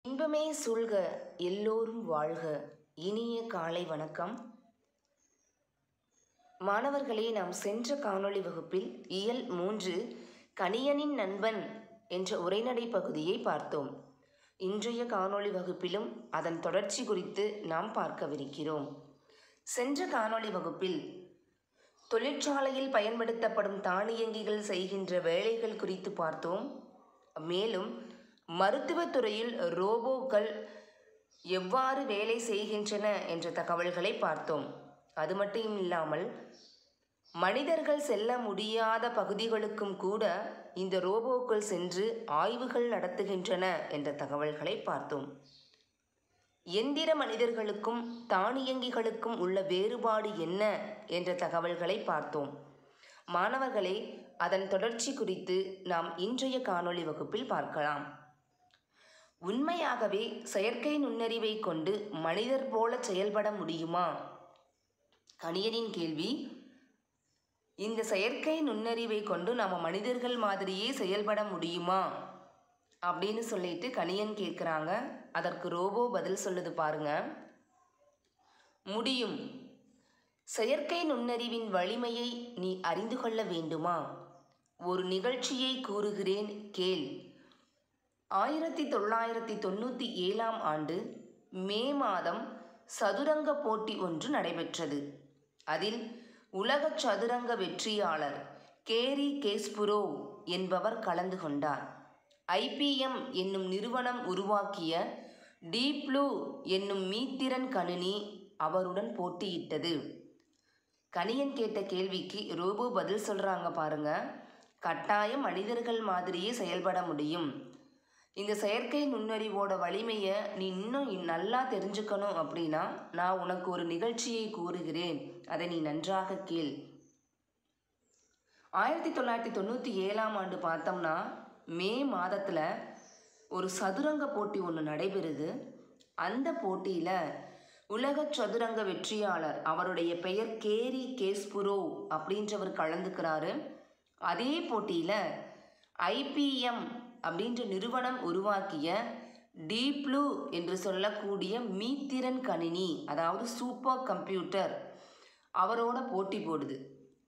இன்பமே சூழ்க எல்லோரும் வாழ்க இனிய காலை வணக்கம் மாணவர்களே நாம் சென்ற காணொளி வகுப்பில் இயல் மூன்று கணியனின் நண்பன் என்ற உரைநடை பகுதியை பார்த்தோம் இன்றைய காணொளி வகுப்பிலும் அதன் தொடர்ச்சி குறித்து நாம் பார்க்கவிருக்கிறோம் சென்ற காணொளி வகுப்பில் தொழிற்சாலையில் பயன்படுத்தப்படும் தானியங்கிகள் செய்கின்ற வேலைகள் குறித்து பார்த்தோம் மேலும் மருத்துவத் துறையில் ரோபோக்கள் எவ்வாறு வேலை செய்கின்றன என்ற தகவல்களை பார்த்தோம் அது மட்டும் இல்லாமல் மனிதர்கள் செல்ல முடியாத பகுதிகளுக்கும் கூட இந்த ரோபோக்கள் சென்று ஆய்வுகள் நடத்துகின்றன என்ற தகவல்களை பார்த்தோம் எந்திர மனிதர்களுக்கும் தானியங்கிகளுக்கும் உள்ள வேறுபாடு என்ன என்ற தகவல்களை பார்த்தோம் மாணவர்களே அதன் தொடர்ச்சி குறித்து நாம் இன்றைய காணொளி வகுப்பில் பார்க்கலாம் உண்மையாகவே செயற்கை நுண்ணறிவை கொண்டு மனிதர் போல செயல்பட முடியுமா கணியனின் கேள்வி இந்த செயற்கை நுண்ணறிவை கொண்டு நாம் மனிதர்கள் மாதிரியே செயல்பட முடியுமா அப்படின்னு சொல்லிட்டு கணியன் கேட்குறாங்க அதற்கு ரோபோ பதில் சொல்லுது பாருங்க முடியும் செயற்கை நுண்ணறிவின் வலிமையை நீ அறிந்து கொள்ள வேண்டுமா ஒரு நிகழ்ச்சியை கூறுகிறேன் கேள் ஆயிரத்தி தொள்ளாயிரத்தி தொண்ணூற்றி ஏழாம் ஆண்டு மே மாதம் சதுரங்க போட்டி ஒன்று நடைபெற்றது அதில் உலக சதுரங்க வெற்றியாளர் கேரி கேஸ்புரோ என்பவர் கலந்து கொண்டார் ஐபிஎம் என்னும் நிறுவனம் உருவாக்கிய டீப்ளூ என்னும் மீத்திறன் கணினி அவருடன் போட்டியிட்டது கணியன் கேட்ட கேள்விக்கு ரோபோ பதில் சொல்கிறாங்க பாருங்க கட்டாயம் மனிதர்கள் மாதிரியே செயல்பட முடியும் இந்த செயற்கை நுண்ணறிவோட வலிமையை நீ இன்னும் நல்லா தெரிஞ்சுக்கணும் அப்படின்னா நான் உனக்கு ஒரு நிகழ்ச்சியை கூறுகிறேன் அதை நீ நன்றாக கேள் ஆயிரத்தி தொள்ளாயிரத்தி தொண்ணூற்றி ஏழாம் ஆண்டு பார்த்தோம்னா மே மாதத்தில் ஒரு சதுரங்க போட்டி ஒன்று நடைபெறுது அந்த போட்டியில் உலக சதுரங்க வெற்றியாளர் அவருடைய பெயர் கேரி கேஸ்புரோ அப்படின்றவர் கலந்துக்கிறாரு அதே போட்டியில் ஐபிஎம் அப்படின்ற நிறுவனம் உருவாக்கிய டீப்ளூ என்று சொல்லக்கூடிய மீத்திறன் கணினி அதாவது சூப்பர் கம்ப்யூட்டர் அவரோட போட்டி போடுது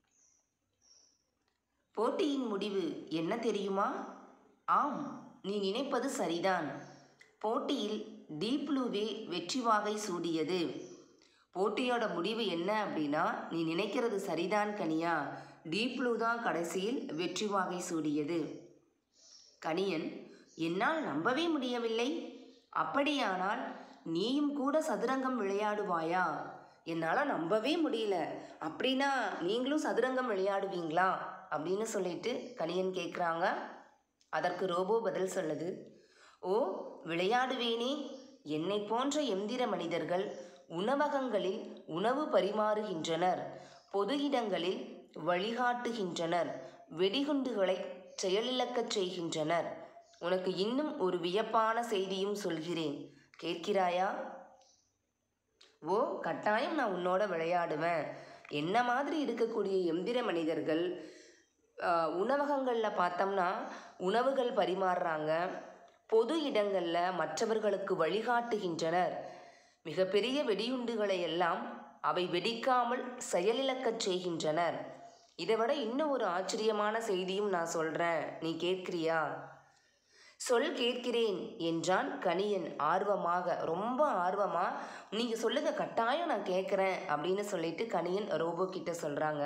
போட்டியின் முடிவு என்ன தெரியுமா ஆம் நீ நினைப்பது சரிதான் போட்டியில் டீப்ளூவே வெற்றி வாகை சூடியது போட்டியோட முடிவு என்ன அப்படின்னா நீ நினைக்கிறது சரிதான் கனியா டீப்ளூ தான் கடைசியில் வெற்றி வாகை சூடியது கணியன் என்னால் நம்பவே முடியவில்லை அப்படியானால் நீயும் கூட சதுரங்கம் விளையாடுவாயா என்னால் நம்பவே முடியல அப்படின்னா நீங்களும் சதுரங்கம் விளையாடுவீங்களா அப்படின்னு சொல்லிட்டு கணியன் கேட்குறாங்க அதற்கு ரோபோ பதில் சொல்லுது ஓ விளையாடுவேனே என்னை போன்ற எந்திர மனிதர்கள் உணவகங்களில் உணவு பரிமாறுகின்றனர் பொது இடங்களில் வழிகாட்டுகின்றனர் வெடிகுண்டுகளை செயலிழக்கச் செய்கின்றனர் உனக்கு இன்னும் ஒரு வியப்பான செய்தியும் சொல்கிறேன் கேட்கிறாயா ஓ கட்டாயம் நான் உன்னோட விளையாடுவேன் என்ன மாதிரி இருக்கக்கூடிய எந்திர மனிதர்கள் உணவகங்களில் பார்த்தோம்னா உணவுகள் பரிமாறுறாங்க பொது இடங்களில் மற்றவர்களுக்கு வழிகாட்டுகின்றனர் மிகப்பெரிய வெடியுண்டுகளை எல்லாம் அவை வெடிக்காமல் செயலிழக்கச் செய்கின்றனர் இதை விட இன்னும் ஒரு ஆச்சரியமான செய்தியும் நான் சொல்கிறேன் நீ கேட்கிறியா சொல் கேட்கிறேன் என்றான் கணியன் ஆர்வமாக ரொம்ப ஆர்வமாக நீங்கள் சொல்லுங்க கட்டாயம் நான் கேட்குறேன் அப்படின்னு சொல்லிட்டு கணியன் ரோபோ கிட்ட சொல்கிறாங்க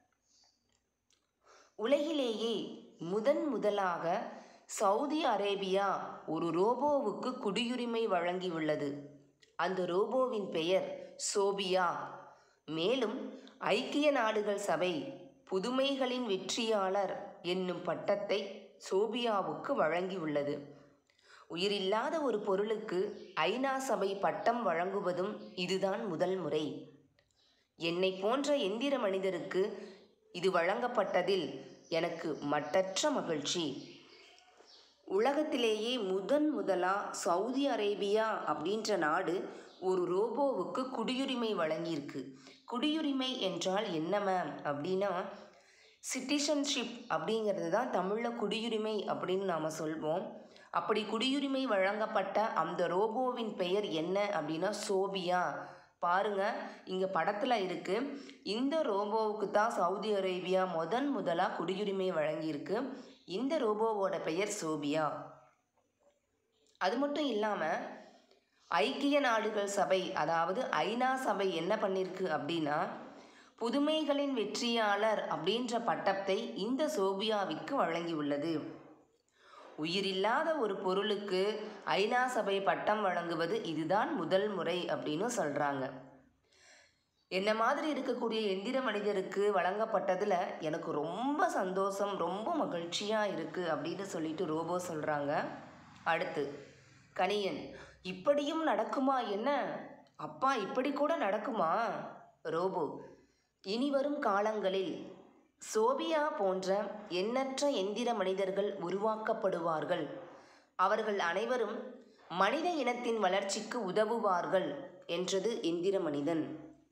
உலகிலேயே முதன் முதலாக சவுதி அரேபியா ஒரு ரோபோவுக்கு குடியுரிமை வழங்கியுள்ளது அந்த ரோபோவின் பெயர் சோபியா மேலும் ஐக்கிய நாடுகள் சபை புதுமைகளின் வெற்றியாளர் என்னும் பட்டத்தை சோபியாவுக்கு வழங்கியுள்ளது உயிரில்லாத ஒரு பொருளுக்கு ஐநா சபை பட்டம் வழங்குவதும் இதுதான் முதல் முறை என்னை போன்ற எந்திர மனிதருக்கு இது வழங்கப்பட்டதில் எனக்கு மட்டற்ற மகிழ்ச்சி உலகத்திலேயே முதன் முதலா சவுதி அரேபியா அப்படின்ற நாடு ஒரு ரோபோவுக்கு குடியுரிமை வழங்கியிருக்கு குடியுரிமை என்றால் என்ன மேம் அப்படின்னா சிட்டிசன்ஷிப் அப்படிங்கிறது தான் தமிழில் குடியுரிமை அப்படின்னு நாம் சொல்வோம் அப்படி குடியுரிமை வழங்கப்பட்ட அந்த ரோபோவின் பெயர் என்ன அப்படின்னா சோபியா பாருங்க இங்க படத்துல இருக்கு இந்த ரோபோவுக்கு தான் சவுதி அரேபியா முதன் முதலா குடியுரிமை வழங்கியிருக்கு இந்த ரோபோவோட பெயர் சோபியா அது மட்டும் இல்லாம ஐக்கிய நாடுகள் சபை அதாவது ஐநா சபை என்ன பண்ணிருக்கு அப்படின்னா புதுமைகளின் வெற்றியாளர் அப்படின்ற பட்டத்தை இந்த சோபியாவிற்கு வழங்கியுள்ளது உயிரில்லாத ஒரு பொருளுக்கு ஐநா சபை பட்டம் வழங்குவது இதுதான் முதல் முறை அப்படின்னு சொல்கிறாங்க என்ன மாதிரி இருக்கக்கூடிய எந்திர மனிதருக்கு வழங்கப்பட்டதில் எனக்கு ரொம்ப சந்தோஷம் ரொம்ப மகிழ்ச்சியாக இருக்குது அப்படின்னு சொல்லிட்டு ரோபோ சொல்கிறாங்க அடுத்து கணியன் இப்படியும் நடக்குமா என்ன அப்பா இப்படி கூட நடக்குமா ரோபோ இனி வரும் காலங்களில் சோபியா போன்ற எண்ணற்ற எந்திர மனிதர்கள் உருவாக்கப்படுவார்கள் அவர்கள் அனைவரும் மனித இனத்தின் வளர்ச்சிக்கு உதவுவார்கள் என்றது எந்திர மனிதன்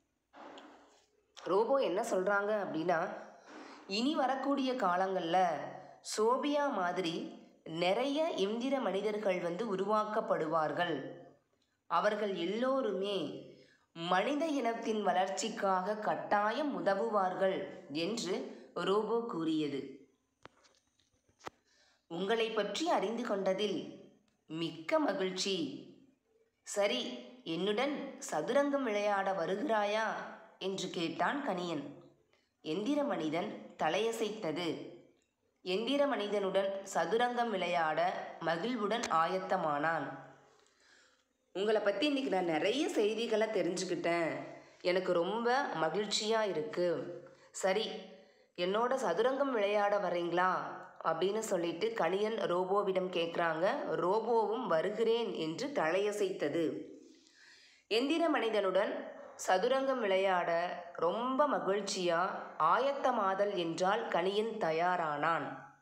ரோபோ என்ன சொல்கிறாங்க அப்படின்னா இனி வரக்கூடிய காலங்களில் சோபியா மாதிரி நிறைய எந்திர மனிதர்கள் வந்து உருவாக்கப்படுவார்கள் அவர்கள் எல்லோருமே மனித இனத்தின் வளர்ச்சிக்காக கட்டாயம் உதவுவார்கள் என்று ரோபோ கூறியது உங்களை பற்றி அறிந்து கொண்டதில் மிக்க மகிழ்ச்சி சரி என்னுடன் சதுரங்கம் விளையாட வருகிறாயா என்று கேட்டான் கணியன் எந்திர மனிதன் தலையசைத்தது எந்திர மனிதனுடன் சதுரங்கம் விளையாட மகிழ்வுடன் ஆயத்தமானான் உங்களை பற்றி இன்றைக்கி நான் நிறைய செய்திகளை தெரிஞ்சுக்கிட்டேன் எனக்கு ரொம்ப மகிழ்ச்சியாக இருக்குது சரி என்னோட சதுரங்கம் விளையாட வரீங்களா அப்படின்னு சொல்லிட்டு கணியன் ரோபோவிடம் கேட்குறாங்க ரோபோவும் வருகிறேன் என்று தலையசைத்தது எந்திர மனிதனுடன் சதுரங்கம் விளையாட ரொம்ப மகிழ்ச்சியா ஆயத்தமாதல் என்றால் கணியன் தயாரானான்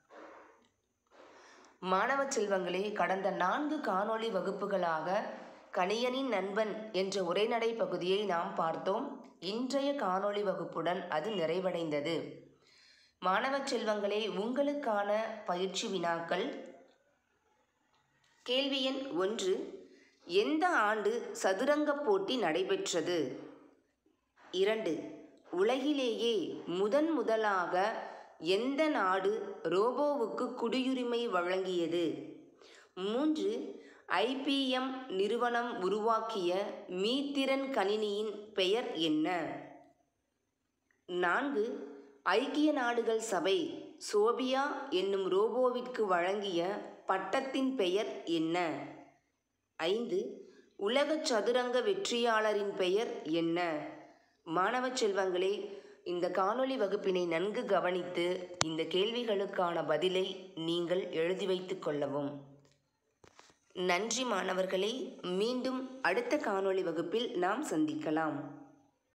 மாணவ செல்வங்களே கடந்த நான்கு காணொளி வகுப்புகளாக கணியனின் நண்பன் என்ற உரைநடை பகுதியை நாம் பார்த்தோம் இன்றைய காணொளி வகுப்புடன் அது நிறைவடைந்தது மாணவ செல்வங்களே உங்களுக்கான பயிற்சி வினாக்கள் கேள்வி எண் ஒன்று எந்த ஆண்டு சதுரங்க போட்டி நடைபெற்றது இரண்டு உலகிலேயே முதன் முதலாக எந்த நாடு ரோபோவுக்கு குடியுரிமை வழங்கியது மூன்று ஐபிஎம் நிறுவனம் உருவாக்கிய மீத்திறன் கணினியின் பெயர் என்ன நான்கு ஐக்கிய நாடுகள் சபை சோபியா என்னும் ரோபோவிற்கு வழங்கிய பட்டத்தின் பெயர் என்ன ஐந்து உலக சதுரங்க வெற்றியாளரின் பெயர் என்ன மாணவ செல்வங்களே இந்த காணொளி வகுப்பினை நன்கு கவனித்து இந்த கேள்விகளுக்கான பதிலை நீங்கள் எழுதி வைத்துக் கொள்ளவும் நன்றி மாணவர்களே மீண்டும் அடுத்த காணொளி வகுப்பில் நாம் சந்திக்கலாம்